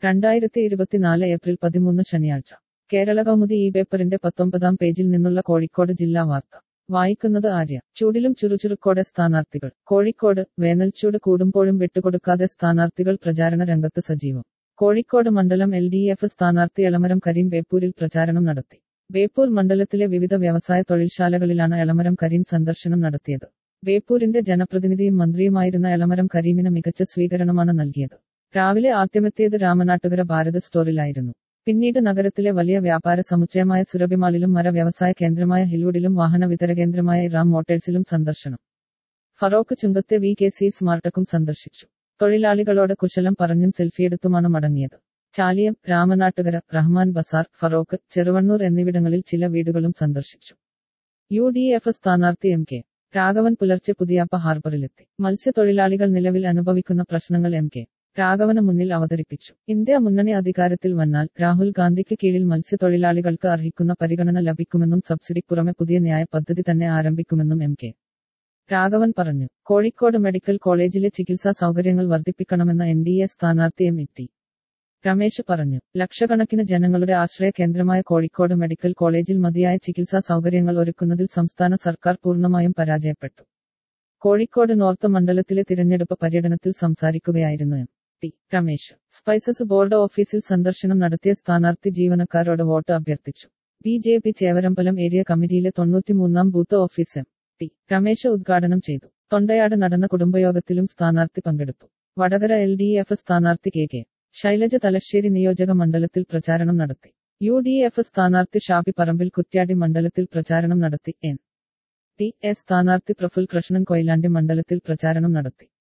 രണ്ടായിരത്തി ഇരുപത്തിനാല് ഏപ്രിൽ പതിമൂന്ന് ശനിയാഴ്ച കേരള കൗമുദി ഈ പേപ്പറിന്റെ പത്തൊമ്പതാം പേജിൽ നിന്നുള്ള കോഴിക്കോട് ജില്ലാ വാർത്ത വായിക്കുന്നത് ആര്യ ചൂടിലും ചുറുചുറുക്കോടെ സ്ഥാനാർത്ഥികൾ കോഴിക്കോട് വേനൽച്ചൂട് കൂടുമ്പോഴും വിട്ടുകൊടുക്കാതെ സ്ഥാനാർത്ഥികൾ പ്രചാരണ രംഗത്ത് സജീവം കോഴിക്കോട് മണ്ഡലം എൽ ഡി എഫ് സ്ഥാനാർത്ഥി എളമരം കരീം ബേപ്പൂരിൽ പ്രചാരണം നടത്തി ബേപ്പൂർ മണ്ഡലത്തിലെ വിവിധ വ്യവസായ തൊഴിൽശാലകളിലാണ് എളമരം കരീം സന്ദർശനം നടത്തിയത് ബേപ്പൂരിന്റെ ജനപ്രതിനിധിയും മന്ത്രിയുമായിരുന്ന എളമരം കരീമിന് മികച്ച സ്വീകരണമാണ് നൽകിയത് രാവിലെ ആദ്യമെത്തിയത് രാമനാട്ടുകര ഭാരത് സ്റ്റോറിലായിരുന്നു പിന്നീട് നഗരത്തിലെ വലിയ വ്യാപാര സമുച്ചയമായ സുരഭിമാളിലും മര വ്യവസായ കേന്ദ്രമായ ഹിൽവുഡിലും വാഹന വിതരകേന്ദ്രമായ ഇറാം മോട്ടേഴ്സിലും സന്ദർശനം ഫറോക്ക് ചുങ്കത്തെ വി കെ സി സ്മാർട്ടക്കും സന്ദർശിച്ചു തൊഴിലാളികളോട് കുശലം പറഞ്ഞും സെൽഫിയെടുത്തുമാണ് മടങ്ങിയത് ചാലിയം രാമനാട്ടുകര റഹ്മാൻ ബസാർ ഫറോക്ക് ചെറുവണ്ണൂർ എന്നിവിടങ്ങളിൽ ചില വീടുകളും സന്ദർശിച്ചു യു ഡി എഫ് സ്ഥാനാർത്ഥി എം കെ രാഘവൻ പുലർച്ചെ പുതിയാപ്പ ഹാർബറിലെത്തി മത്സ്യത്തൊഴിലാളികൾ നിലവിൽ അനുഭവിക്കുന്ന പ്രശ്നങ്ങൾ എം കെ രാഘവന് മുന്നിൽ അവതരിപ്പിച്ചു ഇന്ത്യ മുന്നണി അധികാരത്തിൽ വന്നാൽ രാഹുൽ ഗാന്ധിക്ക് കീഴിൽ മത്സ്യത്തൊഴിലാളികൾക്ക് അർഹിക്കുന്ന പരിഗണന ലഭിക്കുമെന്നും സബ്സിഡി പുറമെ പുതിയ ന്യായ പദ്ധതി തന്നെ ആരംഭിക്കുമെന്നും എം കെ രാഘവൻ പറഞ്ഞു കോഴിക്കോട് മെഡിക്കൽ കോളേജിലെ ചികിത്സാ സൗകര്യങ്ങൾ വർദ്ധിപ്പിക്കണമെന്ന എൻ ഡി എ സ്ഥാനാർത്ഥി എം ടി രമേശ് പറഞ്ഞു ലക്ഷക്കണക്കിന് ജനങ്ങളുടെ ആശ്രയ കേന്ദ്രമായ കോഴിക്കോട് മെഡിക്കൽ കോളേജിൽ മതിയായ ചികിത്സാ സൗകര്യങ്ങൾ ഒരുക്കുന്നതിൽ സംസ്ഥാന സർക്കാർ പൂർണ്ണമായും പരാജയപ്പെട്ടു കോഴിക്കോട് നോർത്ത് മണ്ഡലത്തിലെ തിരഞ്ഞെടുപ്പ് പര്യടനത്തിൽ സംസാരിക്കുകയായിരുന്നു M T Ramesh spices board ഓഫീസിൽ സന്ദർശനം നടത്തിയ സ്ഥാനാർത്ഥി ജീവനക്കാരോട് വോട്ട് അഭ്യർത്ഥിച്ചു B J P Chevarambalam area കമ്മിറ്റിയിലെ തൊണ്ണൂറ്റിമൂന്നാം booth office M T Ramesh ഉദ്ഘാടനം ചെയ്തു തൊണ്ടയാട് നടന്ന കുടുംബയോഗത്തിലും സ്ഥാനാർത്ഥി പങ്കെടുത്തു വടകര എൽ ഡി എഫ് സ്ഥാനാർത്ഥി കെ കെ ശൈലജ തലശ്ശേരി നിയോജക മണ്ഡലത്തിൽ പ്രചാരണം നടത്തി യു ഡി എഫ് സ്ഥാനാർത്ഥി ഷാബി പറമ്പിൽ കുറ്റ്യാടി മണ്ഡലത്തിൽ പ്രചാരണം നടത്തി എൻ ടി എ സ്ഥാനാർത്ഥി പ്രഫുൽ കൃഷ്ണൻ കൊയിലാണ്ടി മണ്ഡലത്തിൽ പ്രചാരണം നടത്തി